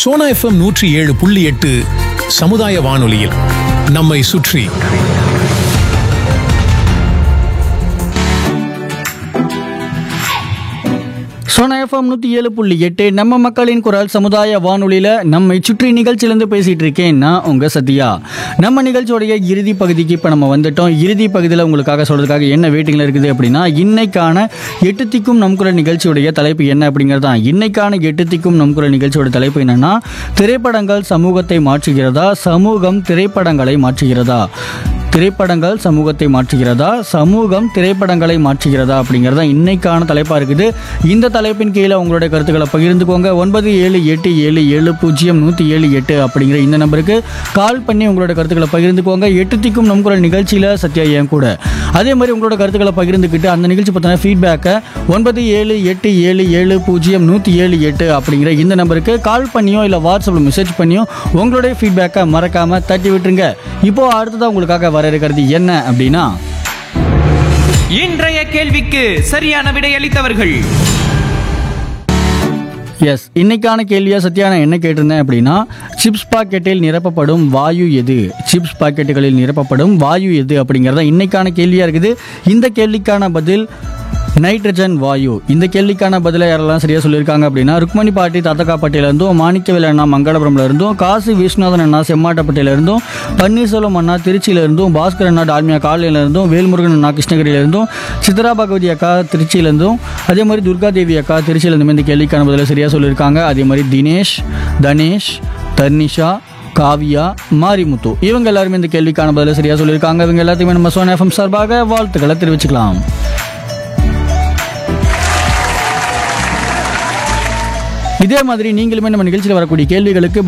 Sona FM நூற்றி ஏழு புள்ளி எட்டு சமுதாய வானொலியில் நம்மை சுற்றி சோனா எஃப்எம் நூற்றி ஏழு புள்ளி எட்டு நம்ம மக்களின் குரல் சமுதாய வானொலியில் நம்மை சுற்றி நிகழ்ச்சியிலேருந்து பேசிகிட்டு இருக்கேன் நான் உங்கள் சத்யா நம்ம நிகழ்ச்சியோடைய இறுதி பகுதிக்கு இப்போ நம்ம வந்துட்டோம் இறுதி பகுதியில் உங்களுக்காக சொல்கிறதுக்காக என்ன வெயிட்டிங்கில் இருக்குது அப்படின்னா இன்னைக்கான எட்டு திக்கும் நம் குரல் நிகழ்ச்சியுடைய தலைப்பு என்ன அப்படிங்கிறது தான் இன்னைக்கான எட்டு திக்கும் நம் குரல் நிகழ்ச்சியோட தலைப்பு என்னன்னா திரைப்படங்கள் சமூகத்தை மாற்றுகிறதா சமூகம் திரைப்படங்களை மாற்றுகிறதா திரைப்படங்கள் சமூகத்தை மாற்றுகிறதா சமூகம் திரைப்படங்களை மாற்றுகிறதா அப்படிங்கிறதா இன்னைக்கான தலைப்பாக இருக்குது இந்த தலைப்பின் கீழே உங்களுடைய கருத்துக்களை பகிர்ந்துக்கோங்க ஒன்பது ஏழு எட்டு ஏழு ஏழு பூஜ்ஜியம் நூற்றி ஏழு எட்டு அப்படிங்கிற இந்த நம்பருக்கு கால் பண்ணி உங்களோட கருத்துக்களை பகிர்ந்துக்கோங்க எட்டு திக்கும் நம் குரல் நிகழ்ச்சியில் சத்யா என் கூட அதே மாதிரி உங்களோட கருத்துக்களை பகிர்ந்துக்கிட்டு அந்த நிகழ்ச்சி பற்றின ஃபீட்பேக்கை ஒன்பது ஏழு எட்டு ஏழு ஏழு பூஜ்ஜியம் நூற்றி ஏழு எட்டு அப்படிங்கிற இந்த நம்பருக்கு கால் பண்ணியோ இல்லை வாட்ஸ்அப்பில் மெசேஜ் பண்ணியோ உங்களுடைய ஃபீட்பேக்கை மறக்காமல் தட்டி விட்டுருங்க இப்போ அடுத்ததாக உங்களுக்காக வர இருக்கிறது என்ன அப்படின்னா இன்றைய கேள்விக்கு சரியான விடையளித்தவர்கள் எஸ் இன்னைக்கான கேள்வியா சத்யா நான் என்ன கேட்டிருந்தேன் அப்படின்னா சிப்ஸ் பாக்கெட்டில் நிரப்பப்படும் வாயு எது சிப்ஸ் பாக்கெட்டுகளில் நிரப்பப்படும் வாயு எது அப்படிங்கிறத இன்னைக்கான கேள்வியா இருக்குது இந்த கேள்விக்கான பதில் நைட்ரஜன் வாயு இந்த கேள்விக்கான பதிலை யாரெல்லாம் சரியா சொல்லியிருக்காங்க அப்படின்னா ருக்மணி பாட்டி தாத்தக்காப்பட்டியில இருந்தும் மாணிக்கவேல் அண்ணா மங்களபுரம்ல இருந்தும் காசி விஸ்வநாதன் அண்ணா செம்மாட்டப்பட்டியில இருந்தும் பன்னீர்செல்வம் அண்ணா திருச்சியில இருந்தும் பாஸ்கர் அண்ணா டால்மியா காலையில இருந்தும் வேல்முருகன் அண்ணா கிருஷ்ணகிரியில இருந்தும் சித்ரா பகவதி அக்கா திருச்சியில இருந்தும் அதே மாதிரி துர்கா தேவி அக்கா திருச்சியில இருந்தும் இந்த கேள்விக்கான பதிலை சரியா சொல்லியிருக்காங்க அதே மாதிரி தினேஷ் தனேஷ் தர்னிஷா காவியா மாரிமுத்து இவங்க எல்லாருமே இந்த கேள்விக்கான பதிலை சரியா சொல்லியிருக்காங்க இவங்க எல்லாத்தையுமே நம்ம சோனா எஃப்எம் சார்பாக வாழ்த்துக்களை தெரிவிச்சுக்கலாம் இதே மாதிரி நீங்களுமே நம்ம நிகழ்ச்சியில் வரக்கூடிய கேள்விகளுக்கு